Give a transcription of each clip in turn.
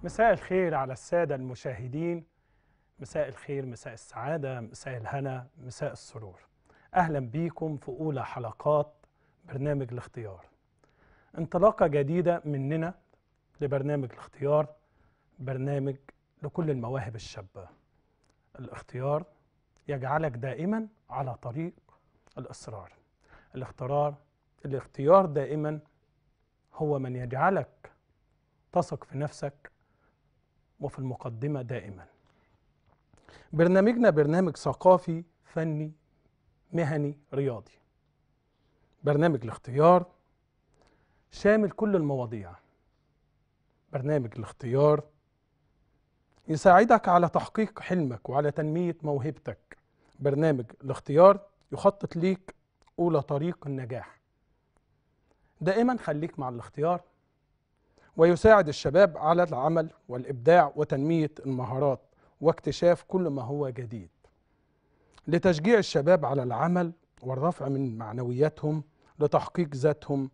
مساء الخير على السادة المشاهدين مساء الخير مساء السعادة مساء الهنا مساء السرور أهلا بيكم في أولى حلقات برنامج الاختيار انطلاقة جديدة مننا لبرنامج الاختيار برنامج لكل المواهب الشابة الاختيار يجعلك دائما على طريق الإصرار الاختيار الاختيار دائما هو من يجعلك تثق في نفسك وفي المقدمة دائما برنامجنا برنامج ثقافي فني مهني رياضي برنامج الاختيار شامل كل المواضيع برنامج الاختيار يساعدك على تحقيق حلمك وعلى تنمية موهبتك برنامج الاختيار يخطط ليك أولى طريق النجاح دائما خليك مع الاختيار ويساعد الشباب على العمل والإبداع وتنمية المهارات واكتشاف كل ما هو جديد لتشجيع الشباب على العمل والرفع من معنوياتهم لتحقيق ذاتهم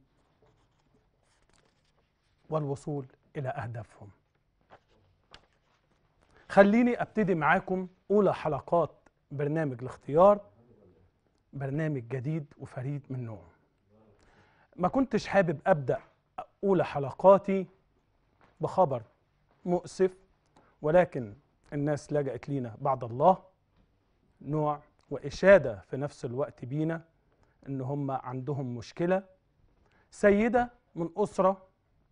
والوصول إلى أهدافهم خليني أبتدي معاكم أولى حلقات برنامج الاختيار برنامج جديد وفريد من نوعه ما كنتش حابب أبدأ أولى حلقاتي بخبر مؤسف ولكن الناس لجأت لينا بعد الله نوع وإشادة في نفس الوقت بينا إن هم عندهم مشكلة سيدة من أسرة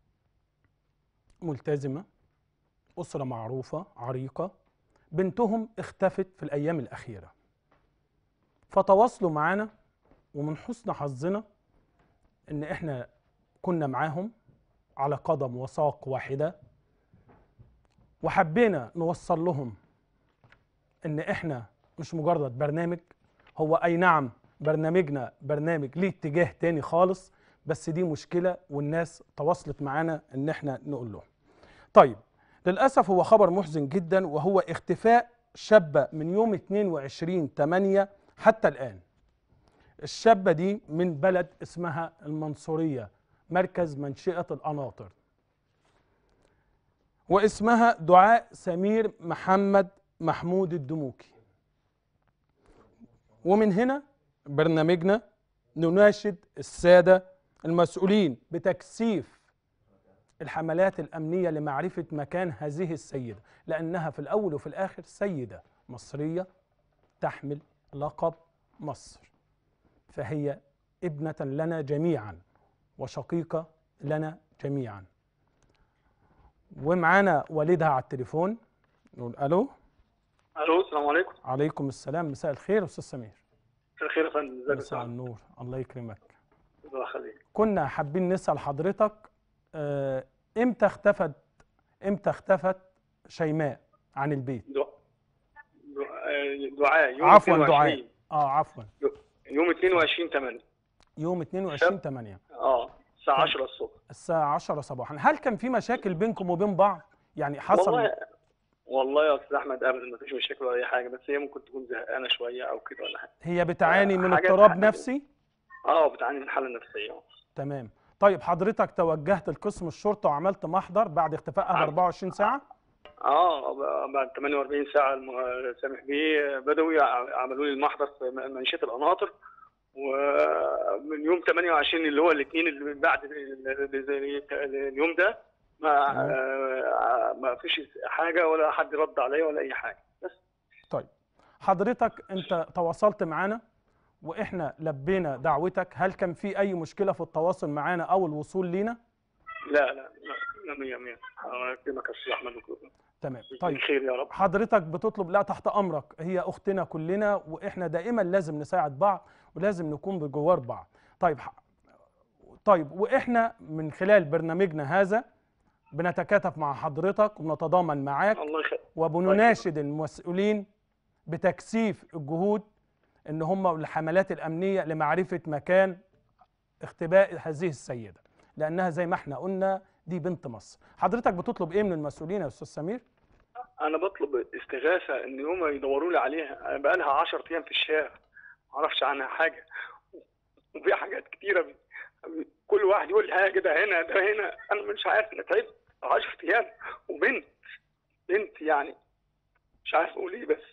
ملتزمة أسرة معروفة عريقة بنتهم اختفت في الأيام الأخيرة فتواصلوا معانا ومن حسن حظنا إن إحنا كنا معاهم على قدم وساق واحدة وحبينا نوصل لهم إن إحنا مش مجرد برنامج هو أي نعم برنامجنا برنامج ليه اتجاه تاني خالص بس دي مشكلة والناس تواصلت معانا إن إحنا نقول لهم طيب للأسف هو خبر محزن جدا وهو اختفاء شابة من يوم 22 8 حتى الآن الشابة دي من بلد اسمها المنصورية مركز منشئة القناطر واسمها دعاء سمير محمد محمود الدموكي ومن هنا برنامجنا نناشد السادة المسؤولين بتكثيف الحملات الأمنية لمعرفة مكان هذه السيدة لأنها في الأول وفي الآخر سيدة مصرية تحمل لقب مصر فهي ابنة لنا جميعا وشقيقة لنا جميعا ومعانا والدها على التليفون نقول ألو الو السلام عليكم عليكم السلام مساء الخير أستاذ سمير مساء الخير يا فندم ازيك يا مساء فندم النور الله يكرمك الله يخليك كنا حابين نسأل حضرتك آه، امتى اختفت امتى اختفت شيماء عن البيت دعاء دعاء يوم عفوا 22 دعاء اه عفوا يوم 22 8 يوم 22 8 اه الساعه 10 الصبح الساعة 10 صباحا هل كان في مشاكل بينكم وبين بعض يعني حصل والله والله يا استاذ احمد ابدا ما فيش مشاكل ولا اي حاجه بس هي ممكن تكون زهقانه شويه او كده ولا حاجه هي بتعاني من حاجات- اضطراب حاجات- نفسي اه بتعاني من حاله نفسيه آه. تمام طيب حضرتك توجهت لقسم الشرطة وعملت محضر بعد اختفائها ب عم- 24 ساعة اه ب- بعد 48 ساعه الم- سامح بيه بدوي ع- عملوا لي المحضر في م- منشيه القناطر ومن يوم 28 اللي هو الاثنين اللي بعد ال- ال- ال- اليوم ده ما تمام. آه، ما فيش حاجه ولا حد رد عليا ولا اي حاجه بس طيب حضرتك انت تواصلت معانا واحنا لبينا دعوتك هل كان في اي مشكلة في التواصل معانا او الوصول لينا لا لا لا لا مية مية الله يكرمك يا استاذ احمد وكله. تمام طيب طيب خير يا رب حضرتك بتطلب لا تحت امرك هي اختنا كلنا واحنا دائما لازم نساعد بعض ولازم نكون بجوار بعض طيب ح- طيب واحنا من خلال برنامجنا هذا بنتكاتف مع حضرتك وبنتضامن معاك الله يخليك وبنناشد المسؤولين بتكثيف الجهود ان هم الحملات الامنيه لمعرفه مكان اختباء هذه السيده لانها زي ما احنا قلنا دي بنت مصر حضرتك بتطلب ايه من المسؤولين يا استاذ سمير انا بطلب استغاثه ان هم يدوروا لي عليها انا بقى لها 10 ايام في الشارع ما اعرفش عنها حاجه وفي حاجات كتيره بي- كل واحد يقول لي حاجه ده هنا ده هنا انا مش عارف انا تعبت 10 ايام وبنت بنت يعني مش عارف اقول ايه بس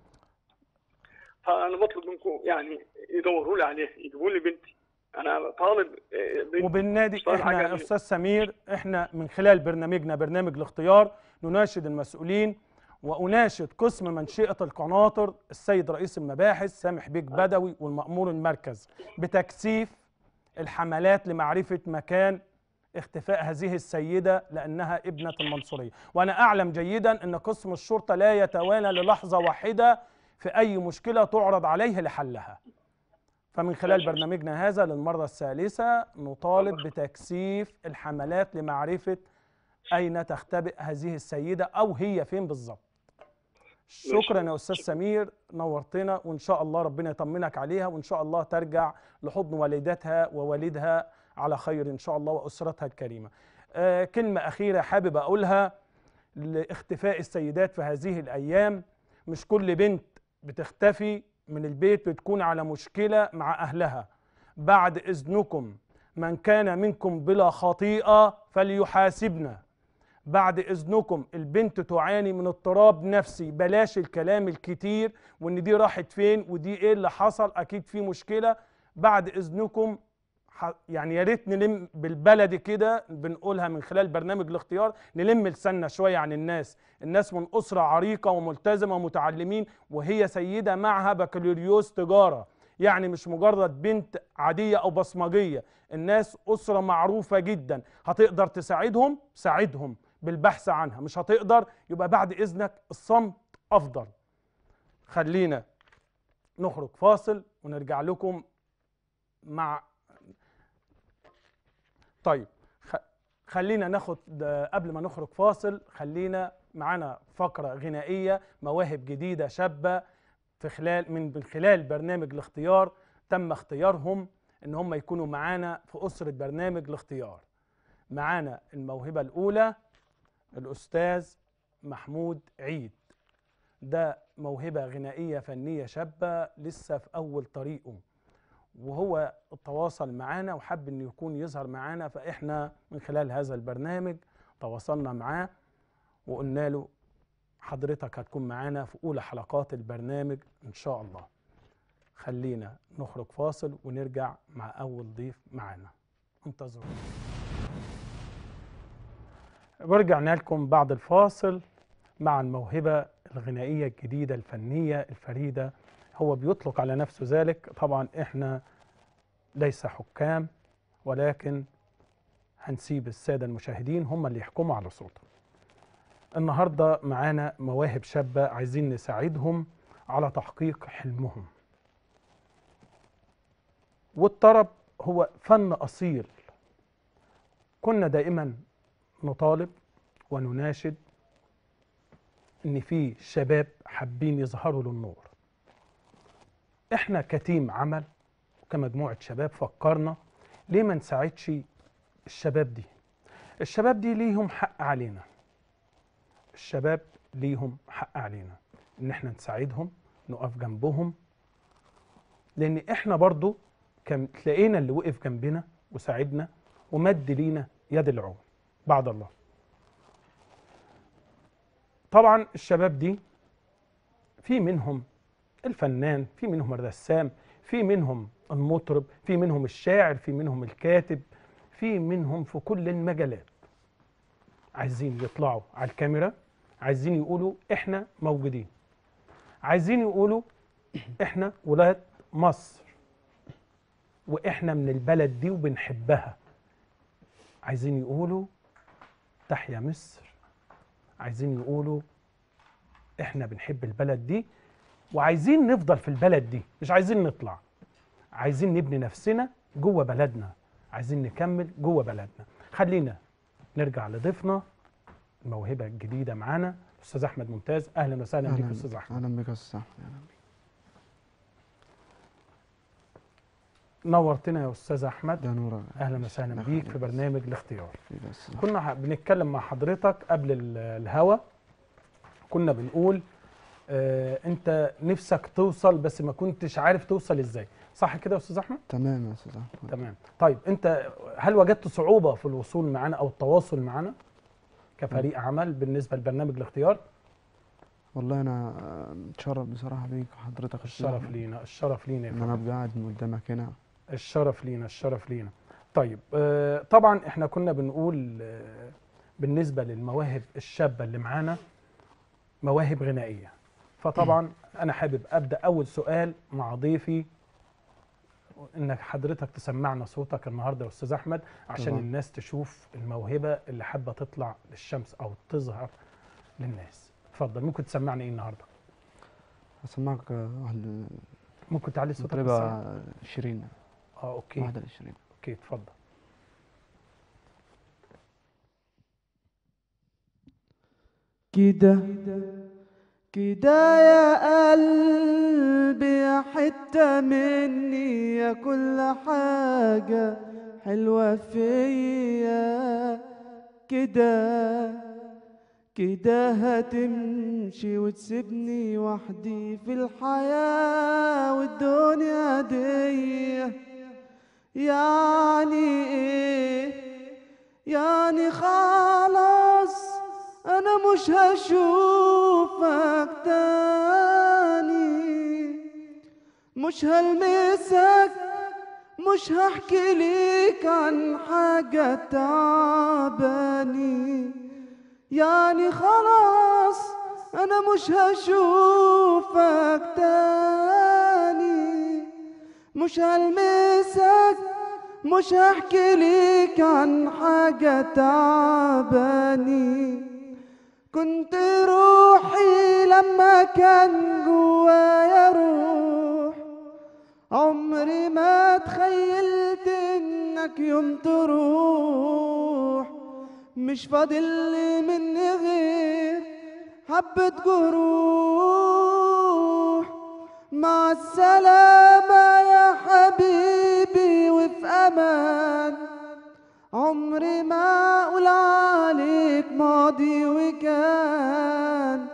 فانا بطلب منكم يعني يدوروا لي عليها يجيبوا لي بنتي انا طالب آه، بنت وبالنادي مش طالب احنا حاجة يا استاذ سمير احنا من خلال برنامجنا برنامج الاختيار نناشد المسؤولين واناشد قسم منشئه القناطر السيد رئيس المباحث سامح بيك بدوي والمأمور المركز بتكثيف الحملات لمعرفه مكان اختفاء هذه السيده لانها ابنه المنصوريه وانا اعلم جيدا ان قسم الشرطه لا يتوانى للحظه واحده في اي مشكله تعرض عليه لحلها فمن خلال برنامجنا هذا للمرة الثالثة نطالب بتكثيف الحملات لمعرفة أين تختبئ هذه السيدة أو هي فين بالظبط شكرا يا أستاذ سمير نورتنا وإن شاء الله ربنا يطمنك عليها وإن شاء الله ترجع لحضن والدتها ووالدها على خير إن شاء الله وأسرتها الكريمة آه كلمة أخيرة حابب أقولها لاختفاء السيدات في هذه الأيام مش كل بنت بتختفي من البيت بتكون على مشكلة مع أهلها بعد إذنكم من كان منكم بلا خطيئة فليحاسبنا بعد إذنكم البنت تعاني من اضطراب نفسي بلاش الكلام الكتير وإن دي راحت فين ودي إيه اللي حصل أكيد في مشكلة بعد إذنكم ح- يعني يا ريت نلم بالبلدي كده بنقولها من خلال برنامج الاختيار نلم لساننا شويه عن الناس الناس من اسره عريقه وملتزمه ومتعلمين وهي سيده معها بكالوريوس تجاره يعني مش مجرد بنت عاديه او بصمجيه الناس اسره معروفه جدا هتقدر تساعدهم ساعدهم بالبحث عنها مش هتقدر يبقى بعد اذنك الصمت افضل خلينا نخرج فاصل ونرجع لكم مع طيب خ... خلينا ناخد ده قبل ما نخرج فاصل خلينا معانا فقرة غنائية مواهب جديدة شابة في خلال من من خلال برنامج الاختيار تم اختيارهم ان هم يكونوا معانا في أسرة برنامج الاختيار معانا الموهبة الأولى الأستاذ محمود عيد ده موهبة غنائية فنية شابة لسه في أول طريقه وهو تواصل معانا وحب انه يكون يظهر معانا فاحنا من خلال هذا البرنامج تواصلنا معاه وقلنا له حضرتك هتكون معانا في اولى حلقات البرنامج ان شاء الله خلينا نخرج فاصل ونرجع مع اول ضيف معانا انتظروا ورجعنا لكم بعد الفاصل مع الموهبة الغنائية الجديدة الفنية الفريدة هو بيطلق على نفسه ذلك طبعا احنا ليس حكام ولكن هنسيب السادة المشاهدين هم اللي يحكموا على صوته النهاردة معانا مواهب شابة عايزين نساعدهم على تحقيق حلمهم والطرب هو فن أصيل كنا دائما نطالب ونناشد ان في شباب حابين يظهروا للنور احنا كتيم عمل وكمجموعه شباب فكرنا ليه ما نساعدش الشباب دي الشباب دي ليهم حق علينا الشباب ليهم حق علينا ان احنا نساعدهم نقف جنبهم لان احنا برضو كان تلاقينا اللي وقف جنبنا وساعدنا ومد لينا يد العون بعد الله طبعا الشباب دي في منهم الفنان في منهم الرسام في منهم المطرب في منهم الشاعر في منهم الكاتب في منهم في كل المجالات عايزين يطلعوا على الكاميرا عايزين يقولوا احنا موجودين عايزين يقولوا احنا ولاد مصر واحنا من البلد دي وبنحبها عايزين يقولوا تحيا مصر عايزين يقولوا احنا بنحب البلد دي وعايزين نفضل في البلد دي مش عايزين نطلع عايزين نبني نفسنا جوه بلدنا عايزين نكمل جوه بلدنا خلينا نرجع لضيفنا الموهبه الجديده معانا استاذ احمد ممتاز اهلا وسهلا بيك يا استاذ احمد اهلا بك يا استاذ احمد اهلا بك نورتنا يا استاذ احمد ده نورك اهلا وسهلا الله بيك يخليك في برنامج الاختيار حبيبي يا أستاذ أحمد. كنا ح- بنتكلم مع حضرتك قبل ال- الهوا كنا بنقول آه انت نفسك توصل بس ما كنتش عارف توصل ازاي صح كده يا استاذ احمد تمام يا استاذ احمد تمام طيب انت هل وجدت صعوبة في الوصول معنا او التواصل معنا كفريق عمل بالنسبه لبرنامج الاختيار والله انا آه، متشرف بصراحه بيك وحضرتك يا أستاذ الشرف أحمد، لينا الشرف لينا يا ان فندم. انا ابقى قاعد من قدامك هنا الشرف لينا الشرف لينا طيب آه، طبعا احنا كنا بنقول آه، بالنسبه للمواهب الشابه اللي معانا مواهب غنائيه فطبعا انا حابب ابدا اول سؤال مع ضيفي انك حضرتك تسمعنا صوتك النهارده يا استاذ احمد عشان طبعاً. الناس تشوف الموهبه اللي حابه تطلع للشمس او تظهر للناس اتفضل ممكن تسمعني ايه النهارده هسمعك آه، واحد ممكن تعلي صوتك بس؟ مطربه شيرين اه اوكي واحده لشيرين اوكي اتفضل كده كده يا قلبي يا حتة مني يا كل حاجة حلوة فيا كده كده هتمشي وتسيبني وحدي في الحياة والدنيا دي يعني ايه يعني خلاص انا مش هشوفك تاني مش هلمسك مش هحكي ليك عن حاجة تعباني يعني خلاص انا مش هشوفك تاني مش هلمسك مش هحكي ليك عن حاجة تعباني كنت روحي لما كان جوايا روح عمري ما تخيلت انك يوم تروح مش فاضل لي مني غير حبة جروح مع السلامة يا حبيبي وفي أمان عمري ما أقول عليك ماضي وكان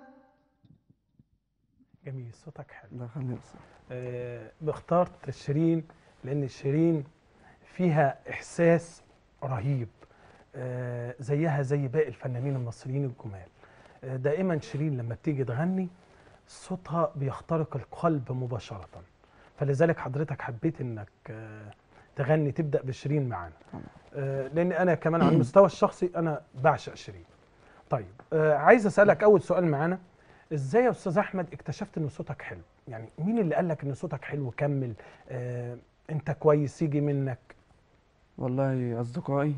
جميل صوتك حلو الله يخليك آه، اخترت شيرين لان شيرين فيها احساس رهيب آه، زيها زي باقي الفنانين المصريين الجمال آه، دائما شيرين لما بتيجي تغني صوتها بيخترق القلب مباشرة فلذلك حضرتك حبيت انك آه، تغني تبدأ بشيرين معانا طبعا. آه، لان انا كمان على المستوى الشخصي انا بعشق شيرين طيب آه، عايز اسالك اول سؤال معانا ازاي يا استاذ احمد اكتشفت ان صوتك حلو يعني مين اللي قال لك ان صوتك حلو كمل آه انت كويس يجي منك والله اصدقائي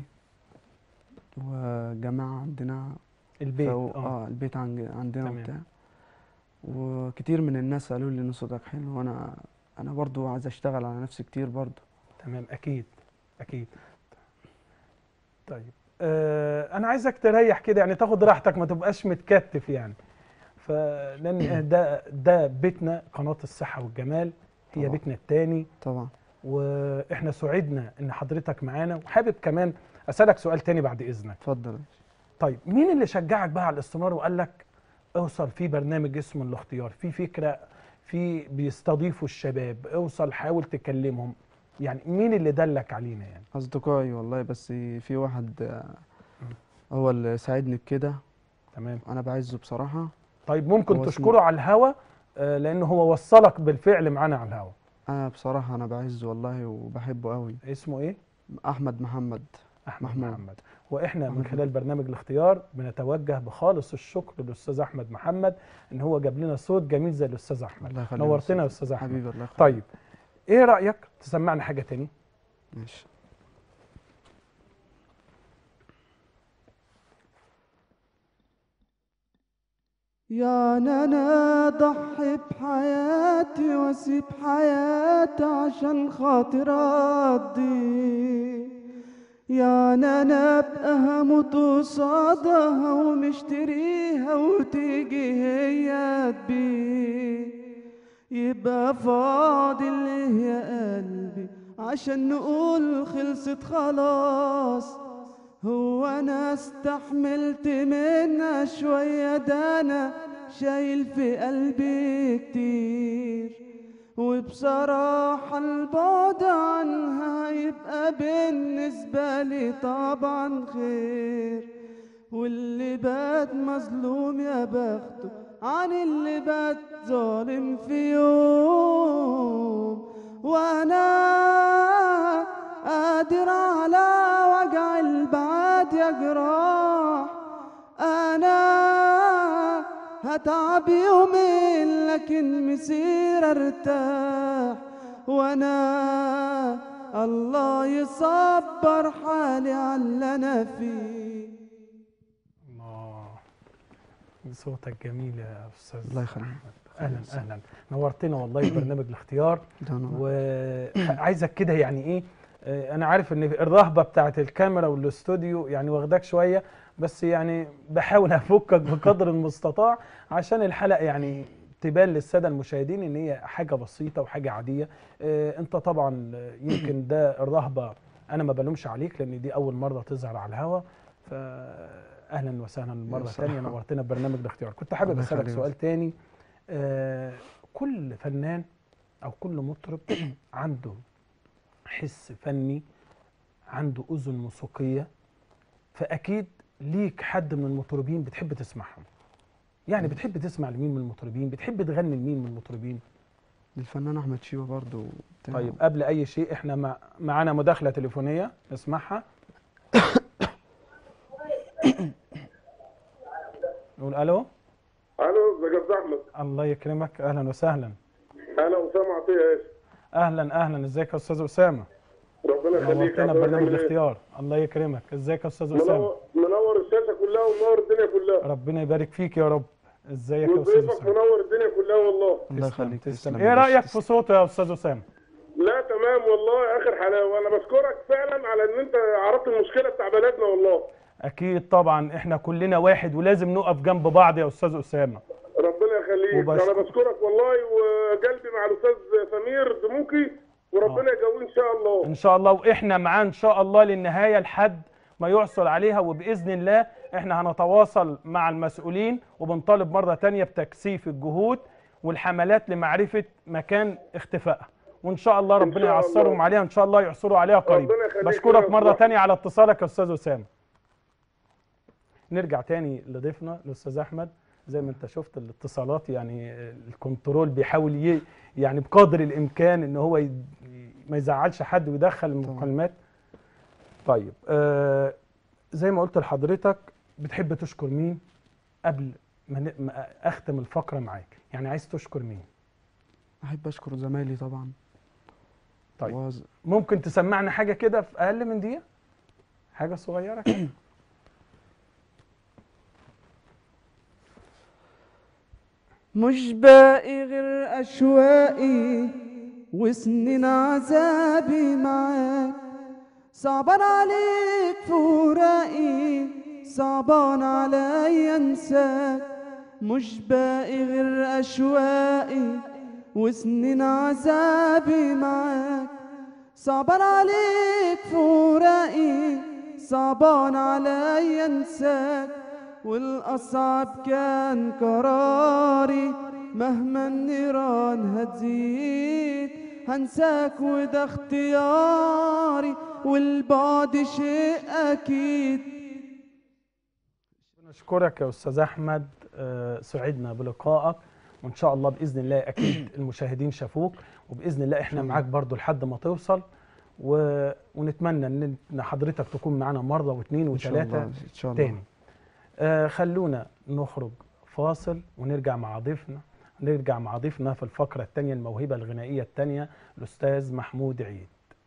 وجماعه عندنا البيت فهو- اه البيت عن- عندنا تمام. وبتاع وكتير من الناس قالوا لي ان صوتك حلو وانا انا برضو عايز اشتغل على نفسي كتير برضو تمام اكيد اكيد طيب آه انا عايزك تريح كده يعني تاخد راحتك ما تبقاش متكتف يعني فلان ده ده بيتنا قناه الصحه والجمال هي طبعا. بيتنا التاني طبعا واحنا سعدنا ان حضرتك معانا وحابب كمان اسالك سؤال تاني بعد اذنك اتفضل طيب مين اللي شجعك بقى على الاستمرار وقال لك اوصل في برنامج اسمه الاختيار في فكره في بيستضيفوا الشباب اوصل حاول تكلمهم يعني مين اللي دلك علينا يعني اصدقائي والله بس في واحد آه، هو اللي ساعدني بكده تمام انا بعزه بصراحه طيب ممكن هو اسمه- تشكره على الهوا آه، لانه هو وصلك بالفعل معانا على الهوا انا بصراحه انا بعزه والله وبحبه قوي اسمه ايه احمد محمد احمد محمود. محمد واحنا من محمود. خلال برنامج الاختيار بنتوجه بخالص الشكر للاستاذ احمد محمد ان هو جاب لنا صوت جميل زي الاستاذ احمد الله يخليك نورتنا يا استاذ احمد حبيبي الله يخليك طيب ايه رايك تسمعنا حاجه تاني ماشي يا انا ضحي بحياتي واسيب حياتي عشان خاطر ارضي يا انا ابقى هموت قصادها ومشتريها وتيجي هي تبيع يبقى فاضل ايه يا قلبي عشان نقول خلصت خلاص هو انا استحملت منها شوية ده انا شايل في قلبي كتير وبصراحة البعد عنها يبقى بالنسبة لي طبعا خير واللي بات مظلوم يا بخته عن اللي بات ظالم في يوم وانا قادر على وجع البعاد يا جراح انا هتعب يومين لكن مسير ارتاح وانا الله يصبر حالي على اللي انا فيه الله صوتك جميل يا استاذ الله يخليك. اهلا اهلا نورتنا والله في برنامج الاختيار ده أنا وعايزك كده يعني ايه آه، انا عارف ان الرهبه بتاعت الكاميرا والاستوديو يعني واخداك شويه بس يعني بحاول افكك بقدر المستطاع عشان الحلقه يعني تبان للساده المشاهدين ان هي حاجه بسيطه وحاجه عاديه آه، انت طبعا آه، يمكن ده الرهبه انا ما بلومش عليك لان دي اول مره تظهر على الهوا فاهلا وسهلا مره صراحة. ثانيه نورتنا ببرنامج الاختيار كنت حابب الله اسالك يخليك. سؤال تاني آه، كل فنان او كل مطرب عنده حس فني عنده اذن موسيقيه فاكيد ليك حد من المطربين بتحب تسمعهم يعني بتحب تسمع لمين من المطربين بتحب تغني لمين من المطربين الفنان احمد شيبه برضو بتاع- طيب قبل اي شيء احنا مع معانا مداخله تليفونيه نسمعها نقول الو الو ازيك يا أستاذ احمد الله يكرمك اهلا وسهلا انا اسامه عطيه اسف اهلا اهلا ازيك يا استاذ اسامه ربنا يخليك نورتنا حضرتك ببرنامج عامل إيه؟ الاختيار الله يكرمك ازيك يا استاذ اسامه منور منور الشاشه كلها ومنور الدنيا كلها ربنا يبارك فيك يا رب ازيك يا استاذ وضيفك اسامه منور الدنيا كلها والله الله تسلم يخليك تسلم تسلم ايه يا باشا، رايك في تسلم. صوته يا استاذ اسامه لا تمام والله اخر حلاوه انا بشكرك فعلا على ان انت عرفت المشكله بتاع بلدنا والله اكيد طبعا احنا كلنا واحد ولازم نقف جنب بعض يا استاذ اسامه ربنا يخليك وبشكر- انا بشكرك والله وقلبي مع الاستاذ سمير دموكي وربنا يقويه ان شاء الله ان شاء الله واحنا معاه ان شاء الله للنهايه لحد ما يحصل عليها وباذن الله احنا هنتواصل مع المسؤولين وبنطالب مره تانية بتكثيف الجهود والحملات لمعرفه مكان اختفائها وان شاء الله ربنا شاء الله. يعثرهم عليها ان شاء الله يحصلوا عليها قريب ربنا يخليك بشكرك يا مره أستاذ. تانية على اتصالك يا استاذ اسامه نرجع تاني لضيفنا الاستاذ احمد زي ما انت شفت الاتصالات يعني الكنترول بيحاول ي... يعني بقدر الامكان ان هو ي... ما يزعلش حد ويدخل المكالمات طيب آه زي ما قلت لحضرتك بتحب تشكر مين قبل ما, ن... ما اختم الفقره معاك يعني عايز تشكر مين احب اشكر زمايلي طبعا طيب. وز- ممكن تسمعنا حاجه كده في اقل من دقيقه حاجه صغيره كده مش باقي غير أشواقي وسنين عذابي معاك صعبان عليك فراقي صعبان عليا انساك مش باقي غير أشواقي وسنين عذابي معاك صعبان عليك فراقي صعبان عليا انساك والأصعب كان قراري مهما النيران هتزيد هنساك وده اختياري والبعد شيء أكيد نشكرك يا استاذ احمد آه، سعدنا بلقائك وان شاء الله باذن الله اكيد المشاهدين شافوك وباذن الله احنا معاك برضو لحد ما توصل و... ونتمنى ان إن حضرتك تكون معانا مره واثنين ان شاء الله وثلاثه ان شاء الله تاني آه خلونا نخرج فاصل ونرجع مع ضيفنا نرجع مع ضيفنا في الفقره الثانيه الموهبه الغنائيه الثانيه الاستاذ محمود عيد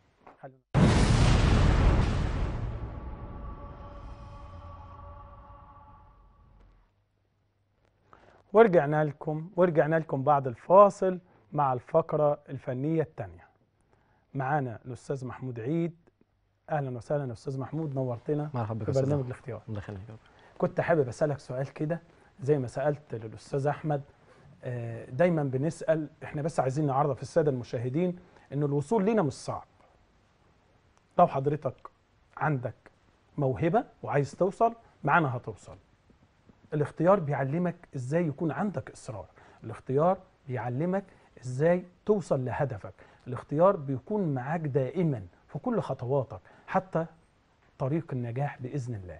ورجعنا لكم ورجعنا لكم بعد الفاصل مع الفقره الفنيه الثانيه معانا الاستاذ محمود عيد اهلا وسهلا يا استاذ محمود نورتنا مرحبا بك في يا أستاذ برنامج أحمد. الاختيار الله يخليك يا رب. كنت حابب اسالك سؤال كده زي ما سالت للاستاذ احمد آه، دايما بنسال احنا بس عايزين نعرف الساده المشاهدين ان الوصول لينا مش صعب لو حضرتك عندك موهبه وعايز توصل معانا هتوصل الاختيار بيعلمك ازاي يكون عندك اصرار الاختيار بيعلمك ازاي توصل لهدفك الاختيار بيكون معاك دائما في كل خطواتك حتى طريق النجاح باذن الله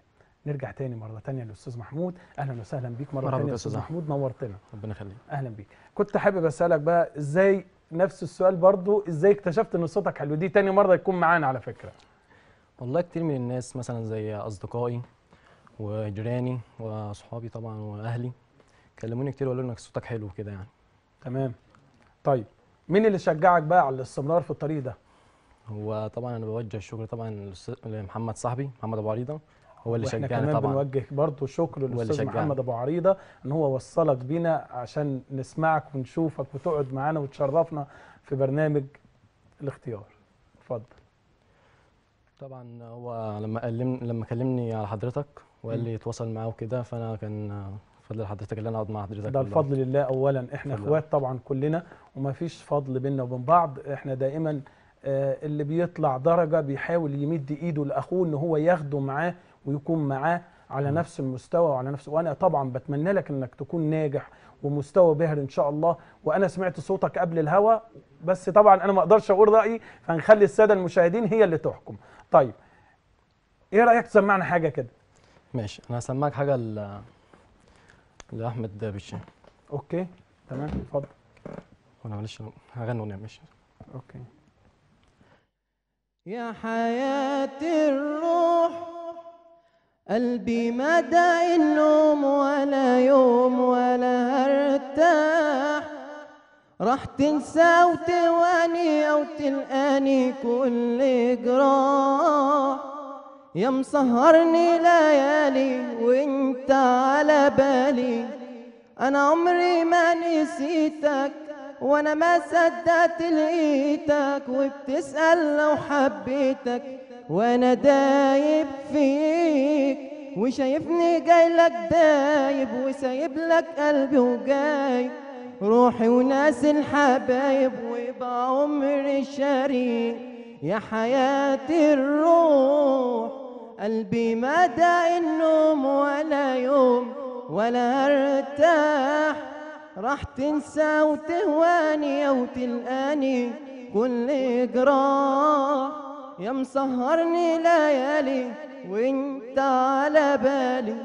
نرجع تاني مره تانيه للاستاذ محمود اهلا وسهلا بيك مره مرحبا تانيه بك يا يا استاذ أستاذ محمود نورتنا ربنا يخليك اهلا بيك كنت حابب اسالك بقى ازاي نفس السؤال برضو ازاي اكتشفت ان صوتك حلو دي تاني مره يكون معانا على فكره والله كتير من الناس مثلا زي اصدقائي وجيراني واصحابي طبعا واهلي كلموني كتير وقالوا لي انك صوتك حلو كده يعني تمام طيب مين اللي شجعك بقى على الاستمرار في الطريق ده هو طبعا انا بوجه الشكر طبعا للأستاذ- لمحمد صاحبي محمد ابو عريضه هو اللي واحنا شجعني كمان طبعا بنوجه برضو شكر اللي للاستاذ شجعني. محمد ابو عريضه ان هو وصلك بينا عشان نسمعك ونشوفك وتقعد معانا وتشرفنا في برنامج الاختيار اتفضل طبعا هو لما كلم لما كلمني على حضرتك وقال مم. لي اتواصل معاه وكده فانا كان فضل حضرتك اللي انا اقعد مع حضرتك ده دلوقتي. الفضل لله اولا احنا الفضل اخوات طبعا كلنا وما فيش فضل بيننا وبين بعض احنا دائما آه، اللي بيطلع درجه بيحاول يمد ايده لاخوه ان هو ياخده معاه ويكون معاه على مم. نفس المستوى وعلى نفس وانا طبعا بتمنى لك انك تكون ناجح ومستوى باهر ان شاء الله وانا سمعت صوتك قبل الهوا بس طبعا انا ما اقدرش اقول رايي فهنخلي الساده المشاهدين هي اللي تحكم طيب ايه رايك تسمعنا حاجه كده ماشي انا هسمعك حاجه ل... لاحمد بشير اوكي تمام اتفضل وانا معلش هغني اغنيه ماشي اوكي يا حياة الروح قلبي ما داعي النوم ولا يوم ولا هرتاح راح تنسى وتواني او تلقاني كل جراح يا مسهرني ليالي وانت على بالي انا عمري ما نسيتك وانا ما صدقت لقيتك وبتسأل لو حبيتك وانا دايب فيك وشايفني جاي لك دايب وسايب لك قلبي وجاي روحي وناس الحبايب ويبقى عمري شريك يا حياة الروح قلبي ما داعي النوم ولا يوم ولا ارتاح راح تنسى وتهواني او تلقاني كل جراح يا مسهرني ليالي وانت على بالي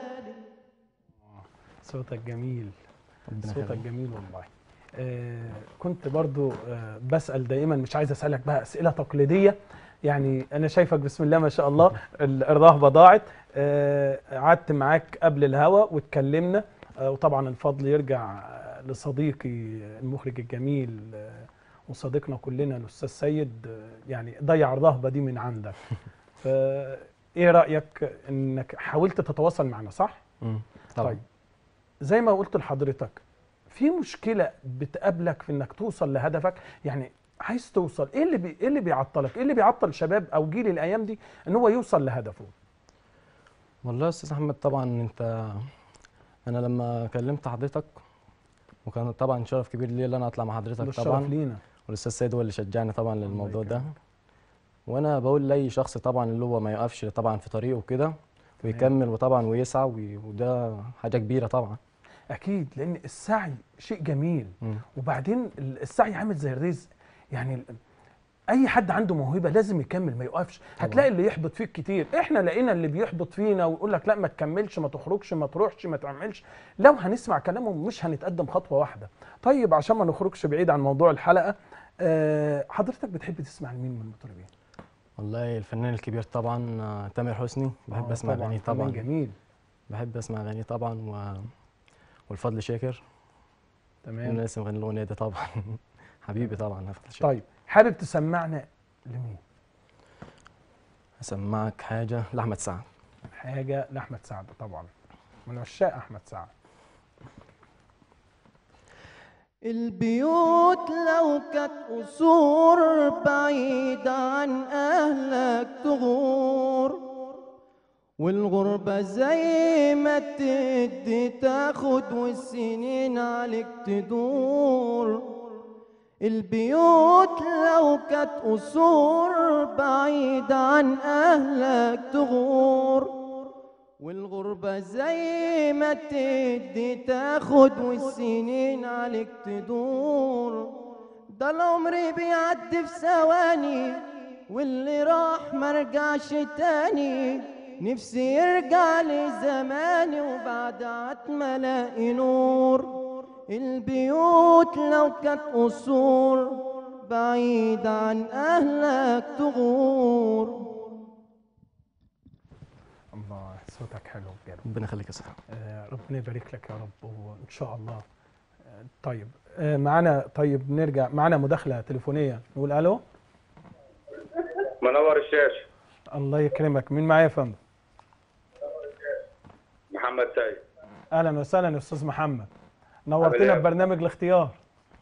صوتك جميل ربنا صوتك يخليك جميل والله آه كنت برضو آه بسأل دائما مش عايز أسألك بقى أسئلة تقليدية يعني أنا شايفك بسم الله ما شاء الله ال- الرهبة ضاعت آه قعدت معاك قبل الهوا واتكلمنا آه وطبعا الفضل يرجع آه، لصديقي المخرج الجميل آه وصديقنا كلنا الأستاذ سيد آه يعني ضيع الرهبة دي من عندك فإيه رأيك إنك حاولت تتواصل معنا صح؟ مم. طبعا طيب زي ما قلت لحضرتك في مشكله بتقابلك في انك توصل لهدفك يعني عايز توصل ايه اللي بي... ايه اللي بيعطلك ايه اللي بيعطل شباب او جيل الايام دي ان هو يوصل لهدفه والله يا استاذ احمد طبعا انت انا لما كلمت حضرتك وكان طبعا شرف كبير ليا ان انا اطلع مع ده حضرتك الشرف طبعا لينا والاستاذ سيد هو اللي شجعني طبعا للموضوع ده يكرمك. وانا بقول لاي شخص طبعا اللي هو ما يقفش طبعا في طريقه كده ويكمل وطبعا ويسعى وي- وده حاجه كبيره طبعا اكيد لان السعي شيء جميل مم. وبعدين ال- السعي عامل زي الرزق يعني ال- اي حد عنده موهبه لازم يكمل ما يوقفش هتلاقي اللي يحبط فيك كتير احنا لقينا اللي بيحبط فينا ويقول لك لا ما تكملش ما تخرجش ما تروحش ما تعملش لو هنسمع كلامهم مش هنتقدم خطوه واحده طيب عشان ما نخرجش بعيد عن موضوع الحلقه أه حضرتك بتحب تسمع لمين من المطربين والله الفنان الكبير طبعا آه، تامر حسني بحب آه، اسمع اغانيه فنان طبعا جميل بحب اسمع اغانيه طبعا و... والفضل شاكر تمام انا لسه مغني الاغنيه دي طبعا حبيبي طبعا الفضل شاكر طيب حابب تسمعنا لمين هسمعك حاجه لاحمد سعد حاجه لاحمد سعد طبعا من عشاق احمد سعد البيوت لو كانت قصور بعيدة عن أهلك تغور والغربة زي ما تدي تاخد والسنين عليك تدور البيوت لو كانت قصور بعيدة عن أهلك تغور والغربة زي ما تدي تاخد والسنين عليك تدور ده العمر بيعدي في ثواني واللي راح مرجعش تاني نفسي يرجع لي زماني وبعد عتمة الاقي نور البيوت لو كانت قصور بعيد عن اهلك تغور الله صوتك حلو بجد ربنا يخليك يا صاحبي آه، ربنا يبارك لك يا رب وان شاء الله آه، طيب آه، معانا طيب نرجع معانا مداخله تليفونيه نقول الو منور الشاشه الله يكرمك مين معايا يا فندم محمد سيد اهلا وسهلا يا استاذ محمد عامل نورتنا إيه؟ في برنامج الاختيار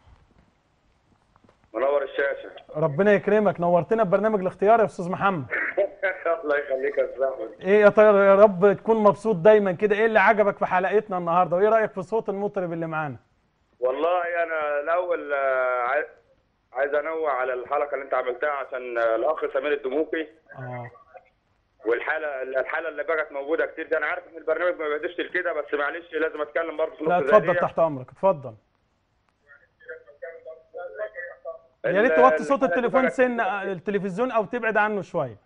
منور الشاشه ربنا يكرمك نورتنا في برنامج الاختيار يا استاذ محمد الله يخليك يا استاذ احمد ايه يا طيب يا رب تكون مبسوط دايما كده ايه اللي عجبك في حلقتنا النهارده وايه رايك في صوت المطرب اللي معانا والله انا الاول آه، عاي- عايز انوه على الحلقه اللي انت عملتها عشان آه، الاخ سمير الدموقي اه والحاله الحاله اللي بقت موجوده كتير دي انا عارف ان البرنامج ما بيهدفش لكده بس معلش لازم اتكلم برضه في لا نقطه زي اتفضل دي. تحت امرك اتفضل يا ال- ريت توطي صوت الحالة اللي التليفون بقت- سن التلفزيون او تبعد عنه شويه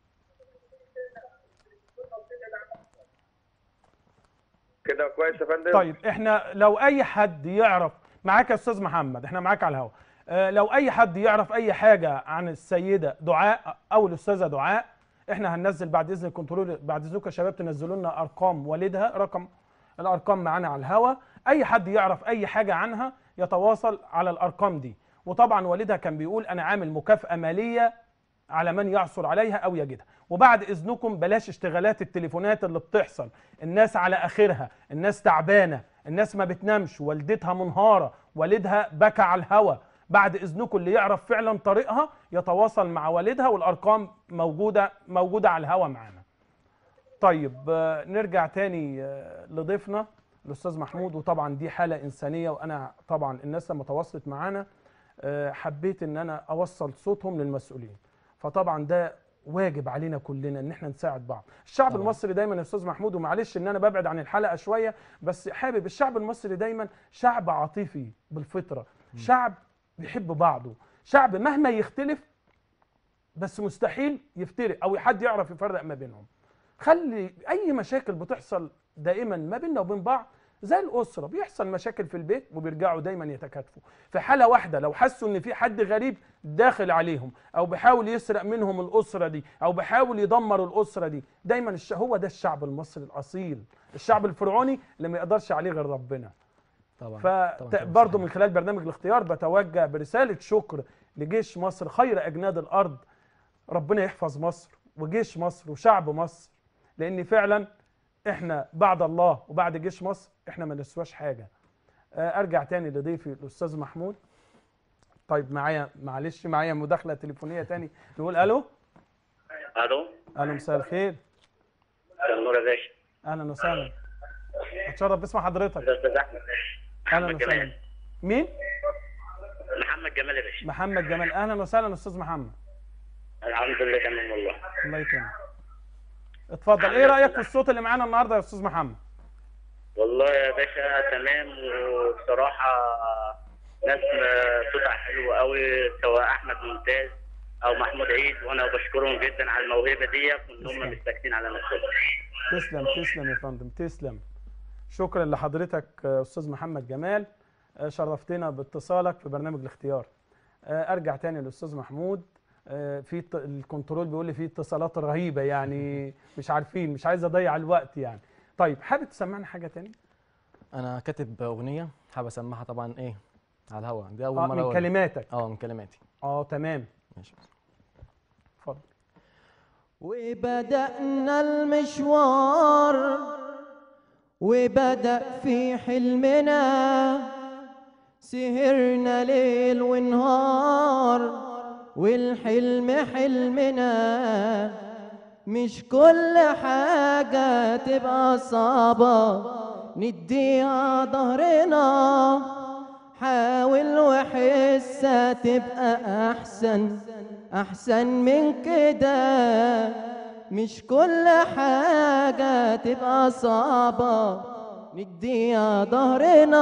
كده كويس يا فندم طيب احنا لو اي حد يعرف معاك يا استاذ محمد احنا معاك على الهواء اه لو اي حد يعرف اي حاجه عن السيده دعاء او الاستاذه دعاء احنا هننزل بعد اذن الكنترول بعد اذنكم يا شباب تنزلوا لنا ارقام والدها رقم الارقام معانا على الهواء اي حد يعرف اي حاجه عنها يتواصل على الارقام دي وطبعا والدها كان بيقول انا عامل مكافاه ماليه على من يعثر عليها او يجدها وبعد اذنكم بلاش اشتغالات التليفونات اللي بتحصل الناس على اخرها الناس تعبانه الناس ما بتنامش والدتها منهاره والدها بكى على الهوا بعد اذنكم اللي يعرف فعلا طريقها يتواصل مع والدها والارقام موجوده موجوده على الهوا معانا طيب آه، نرجع تاني آه، لضيفنا الاستاذ محمود وطبعا دي حاله انسانيه وانا طبعا الناس لما تواصلت معانا آه، حبيت ان انا اوصل صوتهم للمسؤولين فطبعا ده واجب علينا كلنا ان احنا نساعد بعض الشعب طبعاً. المصري دايما يا استاذ محمود ومعلش ان انا ببعد عن الحلقه شويه بس حابب الشعب المصري دايما شعب عاطفي بالفطره شعب بيحب بعضه شعب مهما يختلف بس مستحيل يفترق او حد يعرف يفرق ما بينهم خلي اي مشاكل بتحصل دائما ما بيننا وبين بعض زي الاسره بيحصل مشاكل في البيت وبيرجعوا دايما يتكاتفوا في حاله واحده لو حسوا ان في حد غريب داخل عليهم او بيحاول يسرق منهم الاسره دي او بيحاول يدمر الاسره دي دايما الش... هو ده الشعب المصري الاصيل الشعب الفرعوني اللي ما يقدرش عليه غير ربنا طبعا طبعاً كلام فبرضه صحيح. من خلال برنامج الاختيار بتوجه برساله شكر لجيش مصر خير اجناد الارض ربنا يحفظ مصر وجيش مصر وشعب مصر لان فعلا احنا بعد الله وبعد جيش مصر احنا ما نسواش حاجه آه، ارجع تاني لضيفي الاستاذ محمود طيب معايا معلش معايا مداخله تليفونيه تاني نقول الو الو الو مساء الخير مساء النور يا باشا اهلا وسهلا اتشرف باسم حضرتك ده استاذ احمد اهلا محمد وسهلا جمال مين محمد جمال يا باشا محمد جمال اهلا وسهلا استاذ محمد الحمد لله تمام والله الله يكرمك اتفضل ايه رايك في الصوت اللي معانا النهارده يا استاذ محمد والله يا باشا تمام وبصراحة ناس م- صوتها حلو قوي سواء أحمد ممتاز أو محمود عيد وأنا بشكرهم جدا على الموهبة دي وإن هم مش ساكتين على نفسهم تسلم تسلم يا فندم تسلم شكرا لحضرتك آه، استاذ محمد جمال آه، شرفتنا باتصالك في برنامج الاختيار آه، ارجع تاني للاستاذ محمود آه، في ت- الكنترول بيقول لي في اتصالات رهيبه يعني مش عارفين مش عايز اضيع الوقت يعني طيب حابب تسمعنا حاجه تاني انا كاتب اغنيه حابب اسمعها طبعا ايه على الهوا دي اول آه مره من أقولها. كلماتك اه من كلماتي اه تمام ماشي اتفضل وبدأنا المشوار وبدأ في حلمنا سهرنا ليل ونهار والحلم حلمنا مش كل حاجة تبقى صعبة نديها ظهرنا حاول وحسها تبقى أحسن أحسن من كده مش كل حاجة تبقى صعبة نديها ظهرنا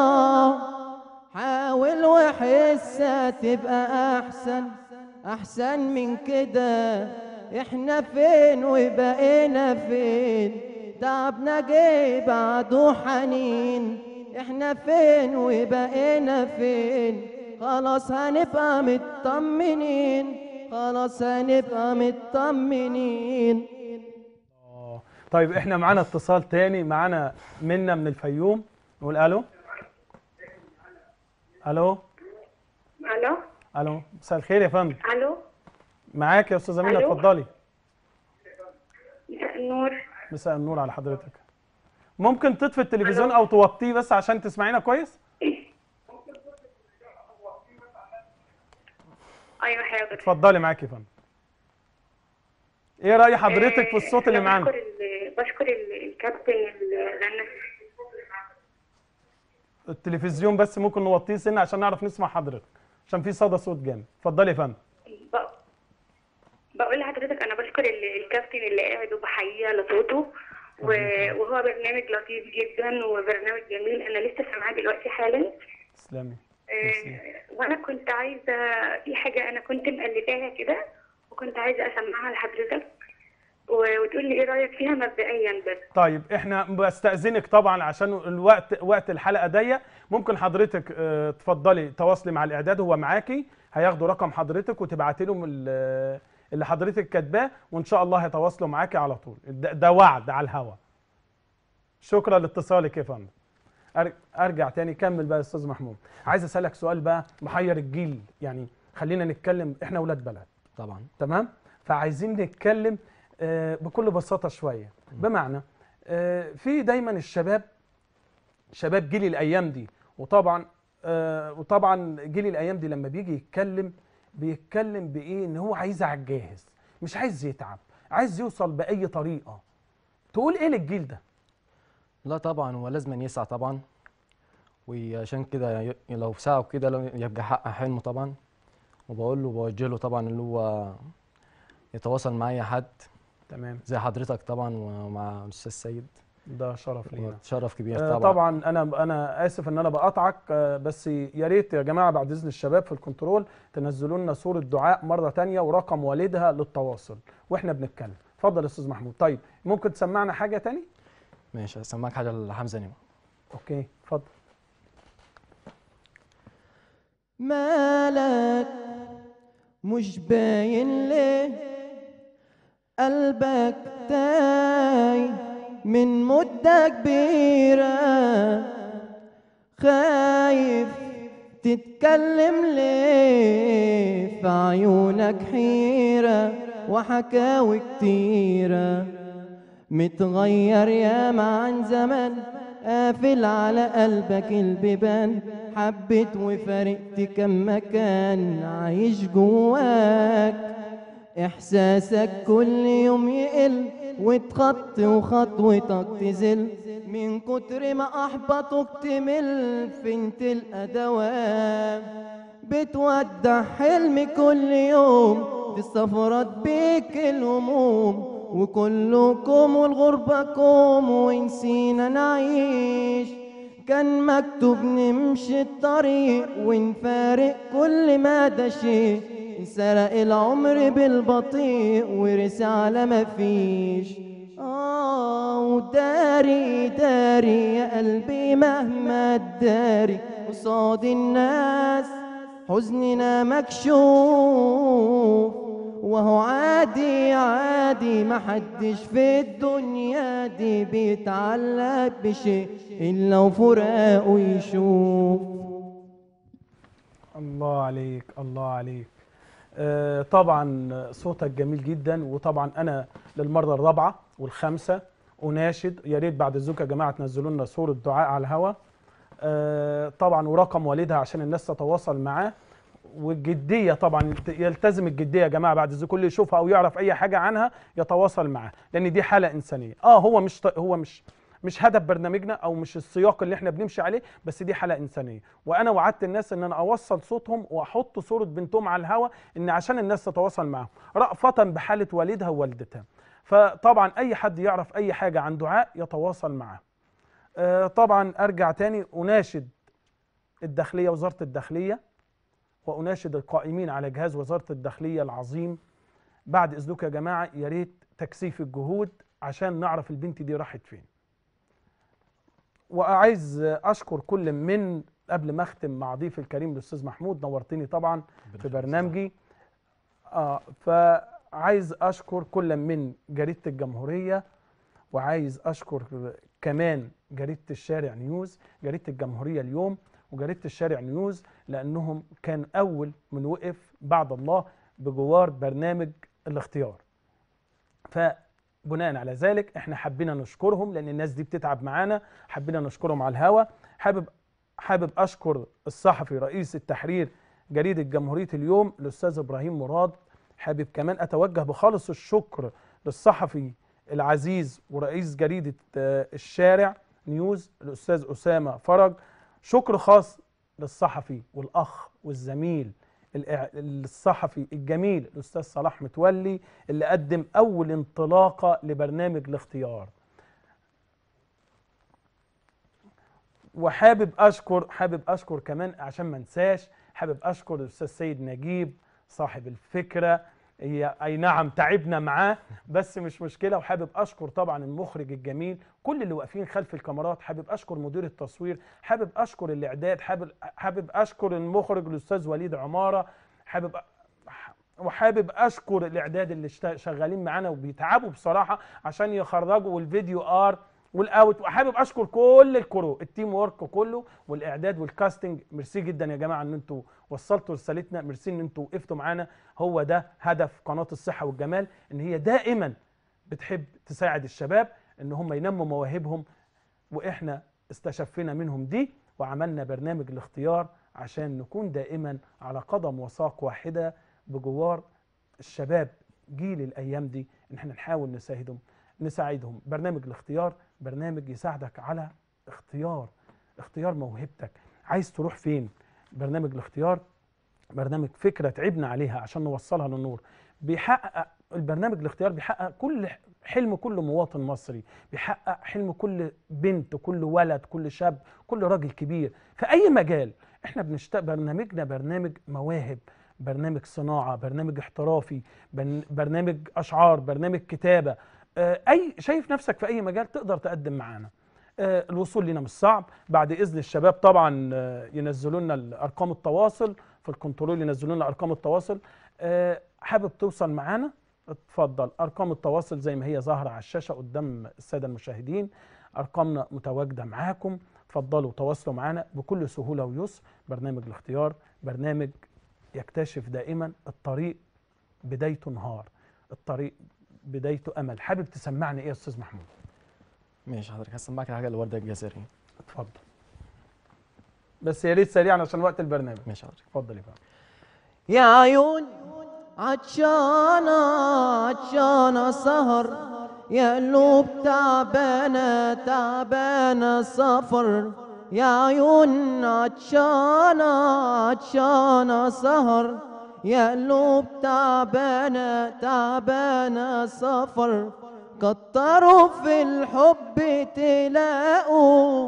حاول وحسها تبقى أحسن أحسن من كده احنا فين وبقينا فين تعبنا جه بعده حنين احنا فين وبقينا فين خلاص هنبقى مطمنين خلاص هنبقى مطمنين آه. طيب احنا معانا اتصال تاني معانا منا من الفيوم نقول الو الو الو الو مساء الخير يا فندم الو معاك يا استاذه مينا ألو. اتفضلي مساء النور مساء النور على حضرتك ممكن تطفي التلفزيون او توطيه بس عشان تسمعينا كويس ايوه حاضر اتفضلي معاك يا فندم ايه راي حضرتك في الصوت اللي أنا معانا بشكر ال- بشكر ال- الكابتن اللي غنى التلفزيون بس ممكن نوطيه سنه عشان نعرف نسمع حضرتك عشان في صدى صوت جامد اتفضلي يا فندم ب- بقول لحضرتك انا بشكر ال- الكابتن اللي قاعد وبحييه على صوته و- وهو برنامج لطيف جدا وبرنامج جميل انا لسه سامعاه دلوقتي حالا تسلمي آه، وانا كنت عايزه في حاجه انا كنت مقلداها كده وكنت عايزه اسمعها لحضرتك و- وتقول لي ايه رايك فيها مبدئيا بس طيب احنا بستأذنك طبعا عشان الوقت وقت الحلقه ضيق ممكن حضرتك اه، تفضلي تواصلي مع الاعداد هو معاكي هياخدوا رقم حضرتك وتبعتي لهم ال- اللي حضرتك كاتباه وان شاء الله هيتواصلوا معاكي على طول ده, ده وعد على الهوا شكرا لاتصالك يا فندم أر- ارجع تاني كمل بقى يا استاذ محمود عايز اسالك سؤال بقى محير الجيل يعني خلينا نتكلم احنا ولاد بلد طبعا تمام فعايزين نتكلم آه، بكل بساطه شويه بمعنى آه، في دايما الشباب شباب جيل الايام دي وطبعا آه، وطبعا جيل الايام دي لما بيجي يتكلم بيتكلم بايه ان هو عايز على الجاهز مش عايز يتعب عايز يوصل باي طريقه تقول ايه للجيل ده لا طبعا هو لازم يسعى طبعا وعشان كده ي- لو سعى وكده لو يبقى حقق حلمه طبعا وبقول له بوجه له طبعا اللي هو يتواصل مع اي حد تمام زي حضرتك طبعا ومع الاستاذ سيد ده شرف لينا شرف كبير آه، طبعا طبعا انا انا اسف ان انا بقاطعك آه، بس يا ريت يا جماعه بعد اذن الشباب في الكنترول تنزلوا لنا صوره دعاء مره تانية ورقم والدها للتواصل واحنا بنتكلم اتفضل يا استاذ محمود طيب ممكن تسمعنا حاجه تاني ماشي هسمعك حاجه لحمزه نمر اوكي اتفضل مالك مش باين ليه قلبك تاي من مدة كبيرة خايف تتكلم ليه في عيونك حيرة وحكاوي كتيرة متغير ياما عن زمان قافل على قلبك البيبان حبيت وفرقت كم مكان عايش جواك احساسك كل يوم يقل وتخطي وخطوتك تزل من كتر ما احبطك تمل فين تلقى دوام بتودع حلمي كل يوم تستفرد بيك الهموم وكلكم والغربة كوم ونسينا نعيش كان مكتوب نمشي الطريق ونفارق كل ما ده شيء انسرق العمر بالبطيء ورسى على ما فيش آه وداري داري يا قلبي مهما تداري قصاد الناس حزننا مكشوف وهو عادي عادي محدش في الدنيا دي بيتعلق بشيء إلا وفراقه يشوف الله عليك الله عليك آه، طبعا صوتك جميل جدا وطبعا انا للمره الرابعه والخامسه اناشد يا ريت بعد الزوجه يا جماعه تنزلوا لنا صوره دعاء على الهوا آه، طبعا ورقم والدها عشان الناس تتواصل معاه والجديه طبعا يلتزم الجديه يا جماعه بعد الزوج كل يشوفها او يعرف اي حاجه عنها يتواصل معاه لان دي حاله انسانيه اه هو مش ط- هو مش مش هدف برنامجنا او مش السياق اللي احنا بنمشي عليه بس دي حاله انسانيه وانا وعدت الناس ان انا اوصل صوتهم واحط صوره بنتهم على الهوا ان عشان الناس تتواصل معاهم رأفة بحاله والدها ووالدتها فطبعا اي حد يعرف اي حاجه عن دعاء يتواصل معاه آه، طبعا ارجع تاني اناشد الداخليه وزاره الداخليه واناشد القائمين على جهاز وزاره الداخليه العظيم بعد اذنكم يا جماعه يا ريت تكثيف الجهود عشان نعرف البنت دي راحت فين وعايز اشكر كل من قبل ما اختم مع ضيف الكريم الاستاذ محمود نورتني طبعا في برنامجي اه فعايز اشكر كل من جريده الجمهوريه وعايز اشكر كمان جريده الشارع نيوز جريده الجمهوريه اليوم وجريده الشارع نيوز لانهم كان اول من وقف بعد الله بجوار برنامج الاختيار فبناء على ذلك احنا حبينا نشكرهم لان الناس دي بتتعب معانا حبينا نشكرهم على الهوا حابب حابب اشكر الصحفي رئيس التحرير جريده جمهوريه اليوم الاستاذ ابراهيم مراد حابب كمان اتوجه بخالص الشكر للصحفي العزيز ورئيس جريده آه، الشارع نيوز الاستاذ اسامه فرج شكر خاص للصحفي والاخ والزميل الإع- الصحفي الجميل الاستاذ صلاح متولي اللي قدم اول انطلاقه لبرنامج الاختيار وحابب اشكر حابب اشكر كمان عشان ما انساش حابب اشكر الاستاذ سيد نجيب صاحب الفكره هي اي نعم تعبنا معاه بس مش مشكله وحابب اشكر طبعا المخرج الجميل كل اللي واقفين خلف الكاميرات حابب اشكر مدير التصوير حابب اشكر الاعداد حابب حابب اشكر المخرج الاستاذ وليد عماره حابب وحابب اشكر الاعداد اللي اشت- شغالين معانا وبيتعبوا بصراحه عشان يخرجوا الفيديو ار والاوت وحابب اشكر كل الكرو التيم ورك كله والاعداد والكاستنج ميرسي جدا يا جماعه ان انتوا وصلتوا رسالتنا ميرسي ان انتوا وقفتوا معانا هو ده هدف قناه الصحه والجمال ان هي دائما بتحب تساعد الشباب ان هم ينموا مواهبهم واحنا استشفينا منهم دي وعملنا برنامج الاختيار عشان نكون دائما على قدم وساق واحده بجوار الشباب جيل الايام دي ان احنا نحاول نساعدهم نساعدهم برنامج الاختيار برنامج يساعدك على اختيار اختيار موهبتك عايز تروح فين برنامج الاختيار برنامج فكره تعبنا عليها عشان نوصلها للنور بيحقق البرنامج الاختيار بيحقق كل حلم كل مواطن مصري بيحقق حلم كل بنت كل ولد كل شاب كل راجل كبير في اي مجال احنا بنشت... برنامجنا برنامج مواهب برنامج صناعه برنامج احترافي برن- برنامج اشعار برنامج كتابه آه، اي شايف نفسك في اي مجال تقدر تقدم معانا آه، الوصول لنا مش صعب بعد اذن الشباب طبعا آه، ينزلوا لنا ارقام التواصل في الكنترول ينزلوا لنا ارقام التواصل آه، حابب توصل معانا اتفضل ارقام التواصل زي ما هي ظاهره على الشاشه قدام الساده المشاهدين ارقامنا متواجده معاكم اتفضلوا تواصلوا معانا بكل سهوله ويسر برنامج الاختيار برنامج يكتشف دائما الطريق بدايته نهار الطريق بدايته امل حابب تسمعني ايه يا استاذ محمود ماشي حضرتك هسمعك حاجه الورده الجزائري اتفضل بس يا ريت سريعا عشان وقت البرنامج ماشي حضرتك اتفضل يا فندم يا عيون عطشانة عطشانة سهر يا قلوب تعبانة تعبانة سفر يا عيون عطشانة عطشانة سهر يا قلوب تعبانة تعبانة سفر كتروا في الحب تلاقوا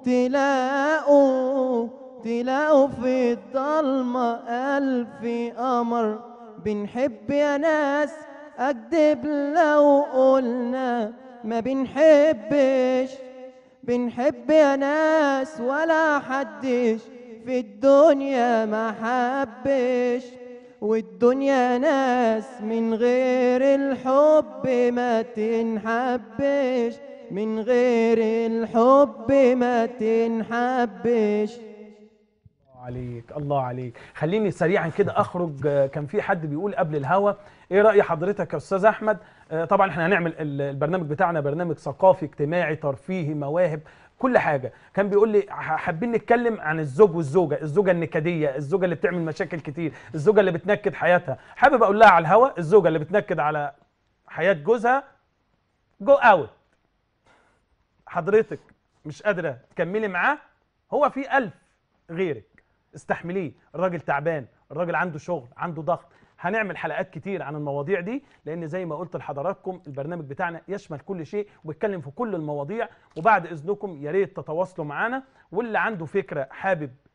تلاقوا تلاقوا في الضلمة ألف قمر بنحب يا ناس أكدب لو قلنا ما بنحبش بنحب يا ناس ولا حدش في الدنيا ما حبش والدنيا ناس من غير الحب ما تنحبش من غير الحب ما تنحبش الله عليك الله عليك خليني سريعا كده اخرج آه، كان في حد بيقول قبل الهوا ايه راي حضرتك يا استاذ احمد آه، طبعا احنا هنعمل ال- البرنامج بتاعنا برنامج ثقافي اجتماعي ترفيهي مواهب كل حاجه كان بيقول لي ح- حابين نتكلم عن الزوج والزوجه الزوجه النكديه الزوجه اللي بتعمل مشاكل كتير الزوجه اللي بتنكد حياتها حابب اقول لها على الهوا الزوجه اللي بتنكد على حياه جوزها جو اوت حضرتك مش قادره تكملي معاه هو في ألف غيرك استحمليه الراجل تعبان الراجل عنده شغل عنده ضغط هنعمل حلقات كتير عن المواضيع دي لان زي ما قلت لحضراتكم البرنامج بتاعنا يشمل كل شيء وبيتكلم في كل المواضيع وبعد اذنكم يا ريت تتواصلوا معانا واللي عنده فكره حابب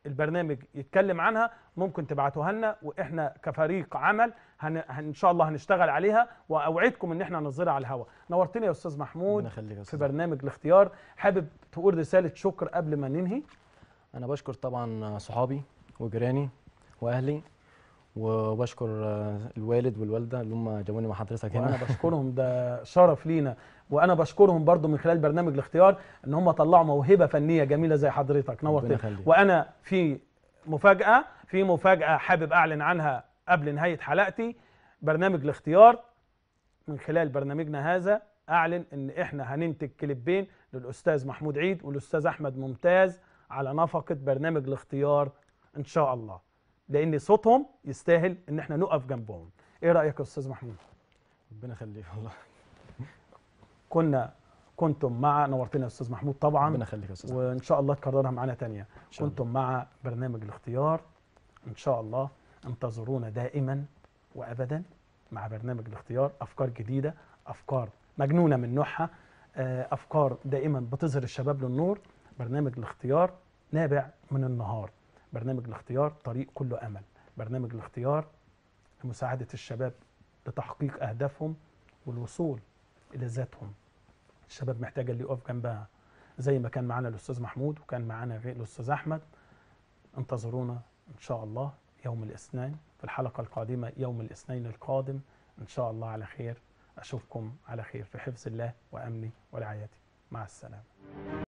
البرنامج يتكلم عنها ممكن تبعتوها لنا واحنا كفريق عمل هن... هن... ان شاء الله هنشتغل عليها واوعدكم ان احنا هننزلها على الهواء نورتني يا استاذ محمود ربنا يخليك يا في أستاذ برنامج الاختيار حابب تقول رساله شكر قبل ما ننهي انا بشكر طبعا صحابي وجيراني واهلي وبشكر آه، الوالد والوالده اللي هم جابوني مع حضرتك هنا وانا بشكرهم ده شرف لينا وانا بشكرهم برضو من خلال برنامج الاختيار ان هم طلعوا موهبه فنيه جميله زي حضرتك نورتني يخليك. وانا في مفاجاه في مفاجاه حابب اعلن عنها قبل نهايه حلقتي برنامج الاختيار من خلال برنامجنا هذا اعلن ان احنا هننتج كليبين للاستاذ محمود عيد والاستاذ احمد ممتاز على نفقه برنامج الاختيار ان شاء الله لان صوتهم يستاهل ان احنا نقف جنبهم ايه رايك يا استاذ محمود ربنا يخليك والله كنا كنتم مع نورتنا يا استاذ محمود طبعا ربنا يخليك يا استاذ وان شاء الله تكررها معانا تانية شاء الله. كنتم مع برنامج الاختيار ان شاء الله انتظرونا دائما وابدا مع برنامج الاختيار افكار جديده افكار مجنونه من نوعها آه، افكار دائما بتظهر الشباب للنور برنامج الاختيار نابع من النهار برنامج الاختيار طريق كله امل برنامج الاختيار لمساعده الشباب لتحقيق اهدافهم والوصول الى ذاتهم الشباب محتاجه اللي يقف جنبها زي ما كان معانا الاستاذ محمود وكان معانا غير الاستاذ احمد انتظرونا ان شاء الله يوم الاثنين في الحلقه القادمه يوم الاثنين القادم ان شاء الله على خير اشوفكم على خير في حفظ الله وامنه ورعايته مع السلامه